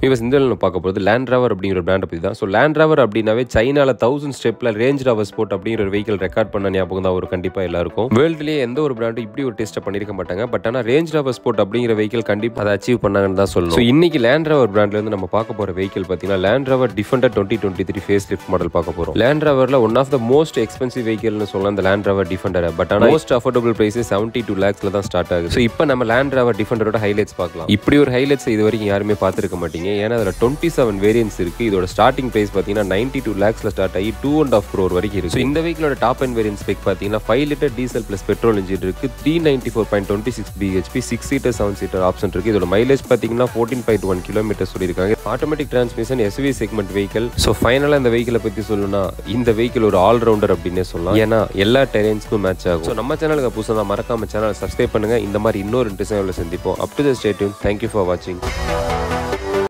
இப்போ இந்த நம்ம பார்க்க போகிறது லேண்ட் ராவர் அப்படிங்கிற பிராண்டை பற்றி தான் ஸோ லேண்ட் ராவர் அப்படின்னாவே சைனால தௌசண்ட் ஸ்டெப்பில் ரேஞ்ச் ராவர் ஸ்போர்ட் அப்படிங்கிற ஒரு வெஹிக்கல் ரெக்கார்ட் பண்ண ஞாபகம் தான் ஒரு கண்டிப்பாக எல்லாருக்கும் வேர்ல்டுலேயே எந்த ஒரு பிராண்டும் இப்படி ஒரு டெஸ்ட்டை பண்ணியிருக்க மாட்டாங்க பட் ஆனால் ரேஞ்ச் ராவர் ஸ்போர்ட் அப்படிங்கிற வெஹிக்கல் கண்டிப்பாக அதை அச்சீவ் பண்ணாங்கன்னு தான் சொல்லணும் ஸோ இன்னைக்கு லேண்ட் ராவர் பிராண்ட்லேருந்து நம்ம பார்க்க போகிற வெஹிக்கல் பார்த்தீங்கன்னா Land Rover Defender twenty twenty three facelift model பார்க்க போகிறோம் லேண்ட் ராவரில் one of the most expensive வெஹிக்கல்னு சொல்லலாம் இந்த லேண்ட் ராவர் டிஃபெண்டர் பட் ஆனால் most affordable price seventy two லேக்ஸில் தான் ஸ்டார்ட் ஆகுது ஸோ இப்போ நம்ம லேண்ட் ராவர் டிஃபெண்டரோட ஹைலைட்ஸ் பார்க்கலாம் இப்படி ஒரு ஹைலைட்ஸ் இது வரைக்கும் யாருமே பார்த்துருக்க மாட்டீங்க ஏன்னா அதில் டுவெண்ட்டி செவன் வேரியன்ஸ் இருக்கு இதோட ஸ்டார்டிங் பிரைஸ் பார்த்தீங்கன்னா நைன்டி டூ லேக்ஸ்ல ஸ்டார்ட் ஆகி டூ அண்ட் ஆஃப் க்ரோர் வரைக்கும் இருக்கு So, இந்த வெஹிக்கலோட டாப் அண்ட் வேரியன்ட் ஸ்பெக் பார்த்தீங்கன்னா five litre diesel plus petrol engine இருக்கு three ninety four point twenty six BHP six seater seven seater option இருக்கு இதோட மைலேஜ் பார்த்தீங்கன்னா ஃபோர்டீன் பாயிண்ட் ஒன் கிலோமீட்டர் சொல்லியிருக்காங்க automatic transmission SUV segment vehicle so ஃபைனலாக இந்த வெஹிக்கலை பற்றி சொல்லணும்னா இந்த வெஹிக்கல் ஒரு ஆல்ரவுண்டர் அப்படின்னே சொல்லலாம் ஏன்னா எல்லா டெரென்ஸ்க்கும் மேட்ச் ஆகும் ஸோ நம்ம சேனலுக்கு புதுசாக தான் மறக்காம சேனலை சப்ஸ்கிரைப் பண்ணுங்க இந்த மாதிரி இன்னொரு இன்ட்ரெஸ்டாக சந்திப்போம் up to the stay tuned thank you for வாட்சிங்